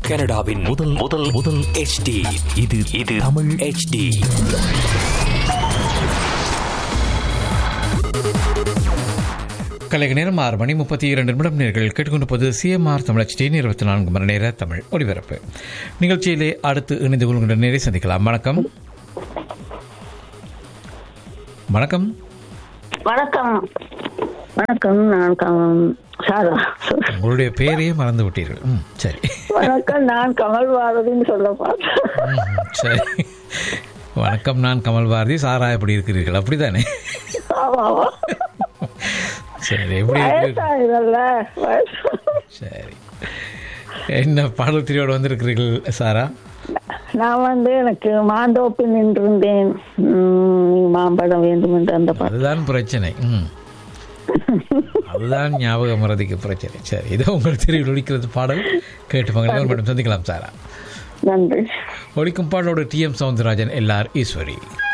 கனடாவின் முதல் முதல் முதல் HD இது இது தமிழ் HD கலைக நேரம் ஆறு மணி முப்பத்தி இரண்டு நிமிடம் நேர்கள் கேட்டுக்கொண்டிருப்பது சிஎம்ஆர் தமிழ் டி இருபத்தி நான்கு மணி நேர தமிழ் ஒலிபரப்பு நிகழ்ச்சியிலே அடுத்து இணைந்து கொள்கின்ற நேரை சந்திக்கலாம் வணக்கம் வணக்கம் வணக்கம் வணக்கம் நான் கம் சாரா உங்களுடைய பெயரையே மறந்து விட்டீர்கள் ம் சரி வணக்கம் நான் கமல் பாரதின்னு சொல்ல பார்த்தேன் ம், சரி வணக்கம் நான் கமல் பாரதி சாரா எப்படி இருக்கிறீர்கள் அப்படிதானே ஆமா, ஆமா. சரி எப்படி இருக்கிறீர்கள் வயசாகுதல்ல வயசு சரி என்ன பாடல் திரியோடு வந்திருக்கிறீர்கள் சாரா நான் வந்து எனக்கு மாந்தோப்பில் நின்றிருந்தேன் உம், நீ மாம்பழம் வேண்டும் என்று அந்த பாட்டு அதுதான் பிரச்சனை ம் அதுதான் ஞாபக மறதிக்கு பிரச்சனை சரி இதோ உங்களுக்கு தெரியும் ஒழிக்கிறது பாடல் கேட்டு மகளிர் மட்டும் சந்திக்கலாம் சாரா நன்றி ஒழிக்கும் பாடலோடு T M Soundararajan LR Eswari